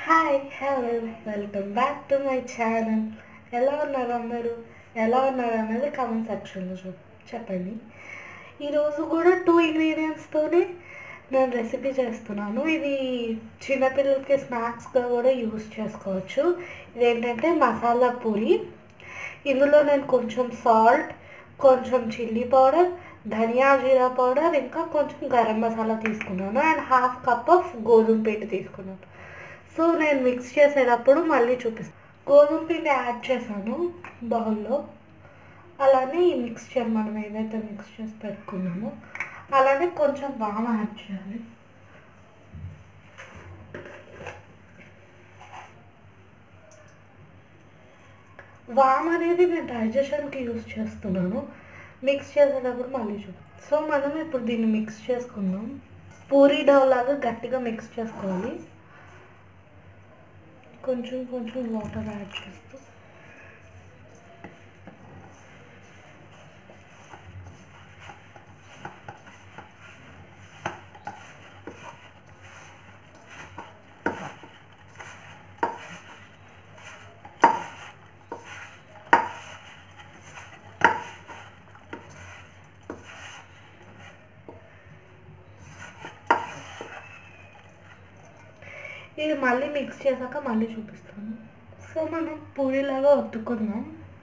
hi hello welcome back to my channel ఎలా ఉన్నారు అందరూ ఎలా ఉన్నారు అనేది కామెంట్ సెక్షన్లో చూ చెప్పండి ఈరోజు కూడా టూ ఇంగ్రీడియంట్స్తోనే నేను రెసిపీ చేస్తున్నాను ఇది చిన్నపిల్లలకి స్నాక్స్గా కూడా యూస్ చేసుకోవచ్చు ఇదేంటంటే మసాలా పూరి ఇందులో నేను కొంచెం సాల్ట్ కొంచెం చిల్లీ పౌడర్ ధనియా జీరా పౌడర్ ఇంకా కొంచెం గరం మసాలా తీసుకున్నాను అండ్ హాఫ్ కప్ ఆఫ్ గోధుమ పిండి తీసుకున్నాను సో నేను మిక్స్ చేసేటప్పుడు మళ్ళీ చూపిస్తాను గోధుమ పిండి యాడ్ చేశాను బౌల్లో అలానే ఈ మిక్స్చర్ మనం ఏదైతే మిక్స్ చేసి పెట్టుకున్నామో అలానే కొంచెం వామ యాడ్ చేయాలి వామ్ అనేది నేను డైజెషన్కి యూస్ చేస్తున్నాను మిక్స్ చేసేటప్పుడు మళ్ళీ చూ సో మనం ఇప్పుడు దీన్ని మిక్స్ చేసుకుందాం పూరీ డౌ లాగా గట్టిగా మిక్స్ చేసుకోవాలి కొంచెం కొంచెం వాటర్ యాడ్ చేస్తూ ఇది మళ్ళీ మిక్స్ చేశాక మళ్ళీ చూపిస్తాను సో మనం పూరీలాగా ఒత్తుకుందాం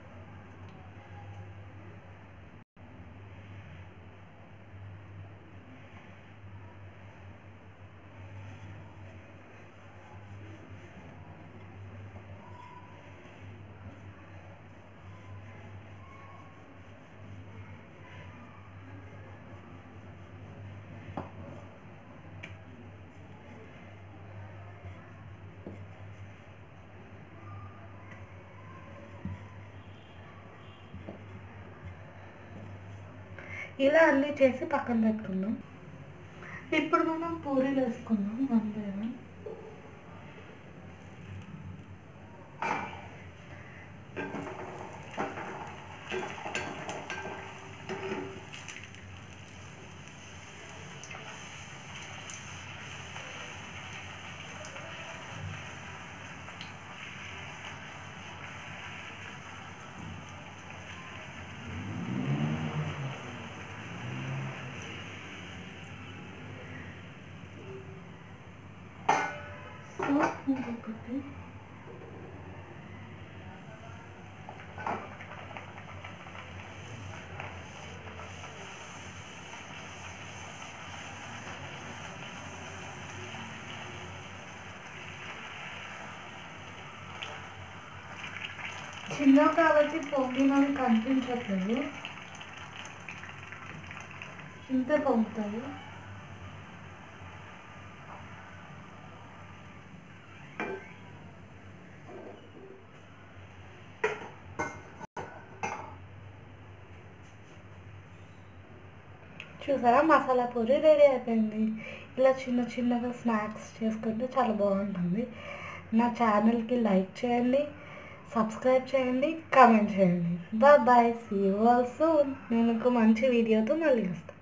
ఇలా అన్నీ చేసి పక్కన పెట్టుకుందాం ఇప్పుడు మనం పూరీలు వేసుకుందాం వన్ బై వన్ సో ఇంకొకటి చిన్న కాబట్టి పొంగినవి కనిపించట్లేదు ఇంతే పొంగుతాయి చూసారా మసాలా పూరి రెడీ అయిపోయింది ఇలా చిన్న చిన్నగా స్నాక్స్ చేసుకుంటే చాలా బాగుంటుంది నా ఛానల్కి లైక్ చేయండి సబ్స్క్రైబ్ చేయండి కామెంట్ చేయండి bye bye see you also నేను ఒక మంచి వీడియోతో మళ్ళీ వస్తాను